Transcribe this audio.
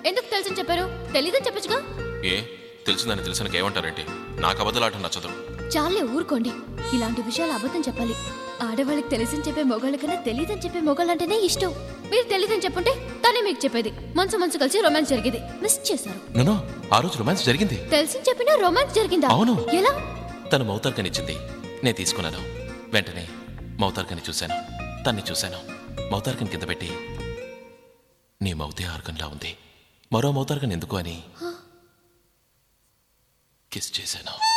ఎందుకు తెలుసని చెప్పారు తెలీదని చెప్పొచ్చుగా ఏ తెలిసిందని తెలిసిన ఏమంటారంటే నాకు అబద్ధలాట నచ్చదు చాలే ఊరుకోండి ఇలాంటి విషయాలు అబద్ధం చెప్పాలి ఆడవాళ్ళకి తెలిసని చెప్పే మొగాళ్ళ కన్నా తెలియదని చెప్పే మొగాళ్ళంటేనే ఇష్టం మీరు తెలియదని చెప్పుంటే తనే మీకు చెప్పేది మనసు మనసు కలిసి రొమాన్స్ జరిగేది మిస్ చేశారు నో ఆ రోజు రొమాన్స్ జరిగింది తెలిసి చెప్పినా రొమాన్స్ జరిగిందా అవును. ఎలా తను మౌతార్కనిచ్చింది నేను తీసుకున్నాను వెంటనే మౌతార్కని చూశాను తన్ని చూశాను మౌతార్కని కింద పెట్టి నీ మౌతే ఆర్గన్లా ఉంది మరో మౌతార్కని ఎందుకు అని కిస్ చేశాను